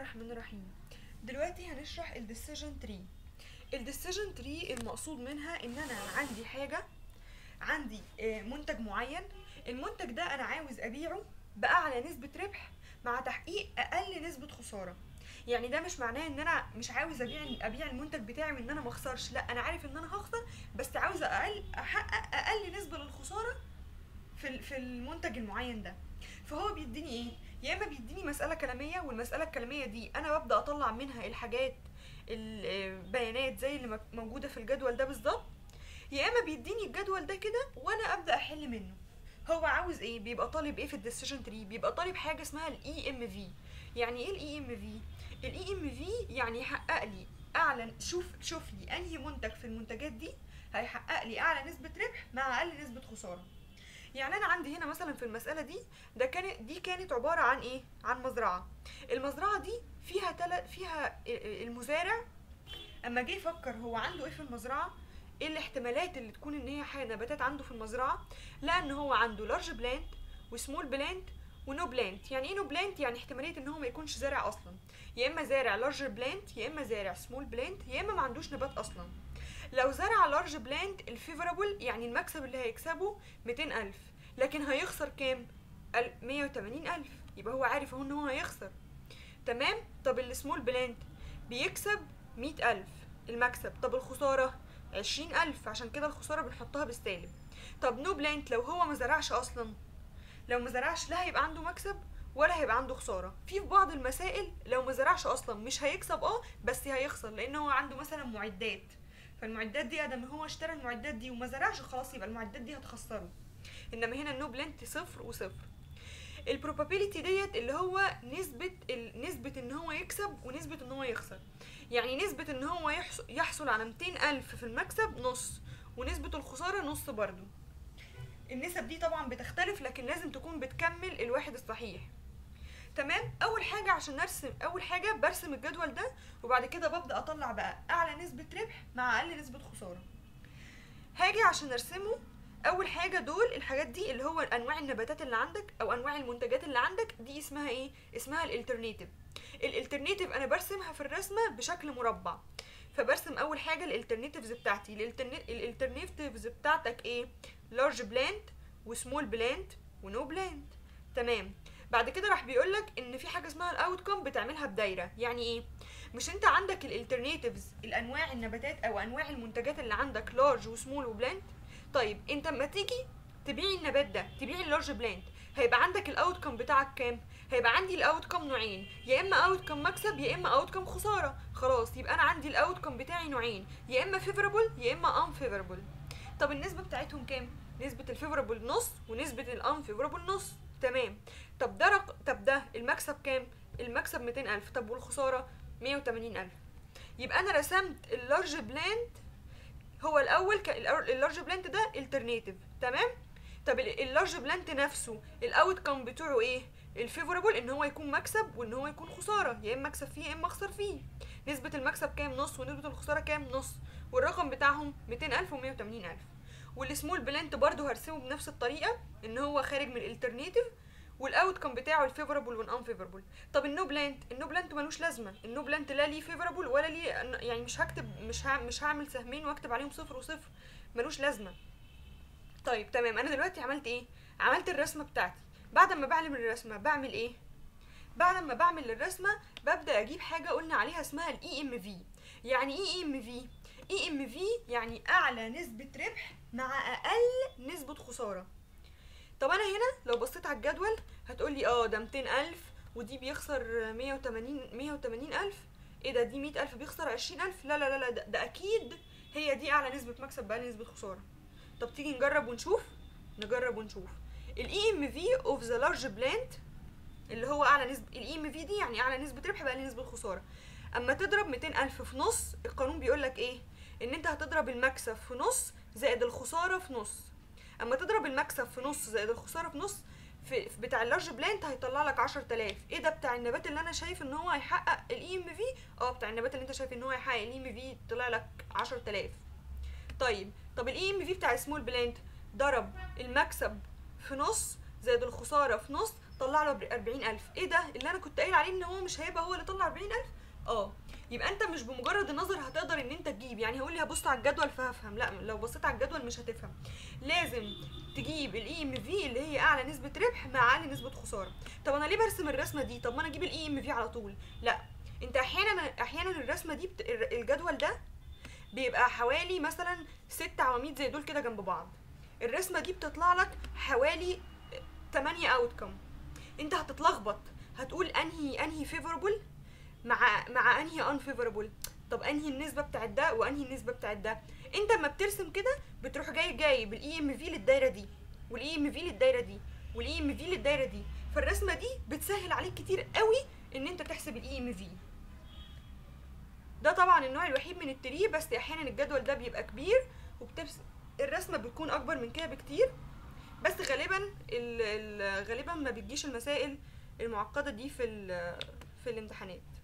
الرحمن الرحيم دلوقتي هنشرح الديسيجن تري الديسيجن تري المقصود منها ان انا عندي حاجه عندي آه، منتج معين المنتج ده انا عاوز ابيعه باعلى نسبه ربح مع تحقيق اقل نسبه خساره يعني ده مش معناه ان انا مش عاوز ابيع ابيع المنتج بتاعي وان انا ما اخسرش لا انا عارف ان انا هخسر بس عاوز اقل احقق اقل نسبه للخساره في ال- في المنتج المعين ده فهو بيديني ايه يا اما بيديني مساله كلاميه والمساله الكلاميه دي انا ببدا اطلع منها الحاجات البيانات زي اللي مك- موجوده في الجدول ده بالظبط يا اما بيديني الجدول ده كده وانا ابدا احل منه هو عاوز ايه بيبقى طالب ايه في الديسيشن تري بيبقى طالب حاجه اسمها الاي ام في يعني ايه الاي ام في الاي ام في يعني يحقق لي اعلى شوف شوف لي انهي منتج في المنتجات دي هيحقق لي اعلى نسبه ربح مع اقل نسبه خساره يعني انا عندي هنا مثلا في المساله دي ده كانت دي كانت عباره عن ايه عن مزرعه المزرعه دي فيها تل... فيها المزارع اما جه يفكر هو عنده ايه في المزرعه ايه الاحتمالات اللي تكون ان هي حاجه نباتات عنده في المزرعه لقى ان هو عنده لارج بلانت وسمول بلانت ونو بلانت يعني ايه نو بلانت يعني احتماليه ان هو ما يكونش زارع اصلا يا اما زارع لارج بلانت يا اما زارع سمول بلانت يا اما ما عندوش نبات اصلا لو زرع لارج بلانت الفيفرابل يعني المكسب اللي هيكسبه 200000 لكن هيخسر كام 180000 يبقى هو عارف اهو ان هو هيخسر تمام طب السمول بلانت بيكسب 100000 المكسب طب الخسارة 20000 عشان كده الخسارة بنحطها بالسالب طب نو بلانت لو هو ما زرعش اصلا لو ما زرعش لا هيبقى عنده مكسب ولا هيبقى عنده خساره في في بعض المسائل لو ما زرعش اصلا مش هيكسب اه بس هيخسر لان هو عنده مثلا معدات فالمعدات دي ادم هو اشترى المعدات دي وما زرعش خلاص يبقى المعدات دي هتخسره انما هنا النو بلانت صفر وصفر البروبابيلتي ديت اللي هو نسبة ال- نسبة ان هو يكسب ونسبة ان هو يخسر يعني نسبة ان هو يحص- يحصل على 200 ألف في المكسب نص ونسبة الخسارة نص برضو النسب دي طبعا بتختلف لكن لازم تكون بتكمل الواحد الصحيح تمام اول حاجه عشان نرسم اول حاجه برسم الجدول ده وبعد كده ببدا اطلع بقى اعلى نسبه ربح مع اقل نسبه خساره هاجي عشان ارسمه اول حاجه دول الحاجات دي اللي هو انواع النباتات اللي عندك او انواع المنتجات اللي عندك دي اسمها ايه اسمها الالترنيتيف الالترنيتيف انا برسمها في الرسمه بشكل مربع فبرسم اول حاجه الالترنيتيفز بتاعتي الالترنيتيفز بتاعتك ايه لارج بلانت وسمول بلانت ونو بلانت تمام بعد كده راح بيقولك ان في حاجه اسمها الاوتكم بتعملها بدايره يعني ايه مش انت عندك الالترنيتيفز الانواع النباتات او انواع المنتجات اللي عندك لارج وسمول وبلانت طيب انت اما تيجي تبيعي النبات ده تبيعي اللارج بلانت هيبقى عندك الاوتكم بتاعك كام هيبقى عندي الاوتكم نوعين يا اما اوتكم مكسب يا اما اوتكم خساره خلاص يبقى انا عندي الاوتكم بتاعي نوعين يا اما فيفربل يا اما unfavorable طب النسبه بتاعتهم كام نسبه الفيفربل نص ونسبه الانفيفربل نص تمام طب ده رق... طب ده المكسب كام المكسب 200000 طب والخساره 180000 يبقى انا رسمت اللارج بلانت هو الاول ك... اللارج بلانت ده الترنيتيف تمام طب ال- اللارج بلانت نفسه الاوت كام بتوعه ايه الفيفورابل ان هو يكون مكسب وان هو يكون خساره يا اما اكسب فيه يا اما اخسر فيه نسبه المكسب كام نص ونسبه الخساره كام نص والرقم بتاعهم 200000 و180000 والسمول بلانت برضو هرسمه بنفس الطريقه ان هو خارج من الالترنيتيف والاوت كام بتاعه الفيفورابل والانفيفورابل طب النو بلانت النو بلانت ملوش لازمه النو بلانت لا ليه فيفورابل ولا ليه يعني مش هكتب مش ها مش هعمل سهمين واكتب عليهم صفر وصفر ملوش لازمه طيب تمام انا دلوقتي عملت ايه عملت الرسمه بتاعتي بعد ما بعمل الرسمه بعمل ايه بعد ما بعمل الرسمه ببدا اجيب حاجه قلنا عليها اسمها الاي ام في يعني ايه اي ام في اي ام في يعني اعلى نسبه ربح مع اقل نسبه خساره طب انا هنا لو بصيت على الجدول هتقولي اه ده 200000 ودي بيخسر 180 180000 ايه ده دي 100000 بيخسر 20000 لا لا لا لا ده, ده اكيد هي دي اعلى نسبه مكسب باقل نسبه خساره طب تيجي نجرب ونشوف نجرب ونشوف الاي ام في اوف ذا لارج بلانت اللي هو اعلى نسبه الاي ام في دي يعني اعلى نسبه ربح باقل نسبه خساره اما تضرب 200000 في نص القانون بيقول لك ايه ان انت هتضرب المكسب في نص زائد الخساره في نص اما تضرب المكسب في نص زائد الخساره في نص في في بتاع اللارج بلانت هيطلع لك 10000 ايه ده بتاع النبات اللي انا شايف ان هو هيحقق الاي ام في اه بتاع النبات اللي انت شايف ان هو هيحقق الاي ام في طلع لك 10000 طيب طب الاي ام في بتاع سمول بلانت ضرب المكسب في نص زائد الخساره في نص طلع له 40000 ايه ده اللي انا كنت قايل عليه ان هو مش هيبقى هو اللي طلع 40000 اه يبقى انت مش بمجرد النظر هتقدر ان انت تجيب يعني هقول لي هبص على الجدول فهفهم لا لو بصيت على الجدول مش هتفهم لازم تجيب الاي ام في اللي هي اعلى نسبه ربح مع اقل نسبه خساره طب انا ليه برسم الرسمه دي طب ما انا اجيب الاي ام في على طول لا انت احيانا احيانا الرسمه دي بت... الجدول ده بيبقى حوالي مثلا ست عواميد زي دول كده جنب بعض الرسمه دي بتطلع لك حوالي 8 اوتكم انت هتتلخبط هتقول انهي انهي فيفوربل مع مع انهي ان فيفوربل طب انهي النسبه بتاعت ده وانهي النسبه بتاعت ده انت لما بترسم كده بتروح جاي جايب الاي ام في للدايره دي والاي ام في للدايره دي والاي ام في للدايره دي فالرسمه دي بتسهل عليك كتير قوي ان انت تحسب الاي ام في ده طبعا النوع الوحيد من التري بس احيانا الجدول ده بيبقى كبير وبتبس الرسمه بتكون اكبر من كده بكتير بس غالبا ال ال غالبا ما بتجيش المسائل المعقده دي في ال- في الامتحانات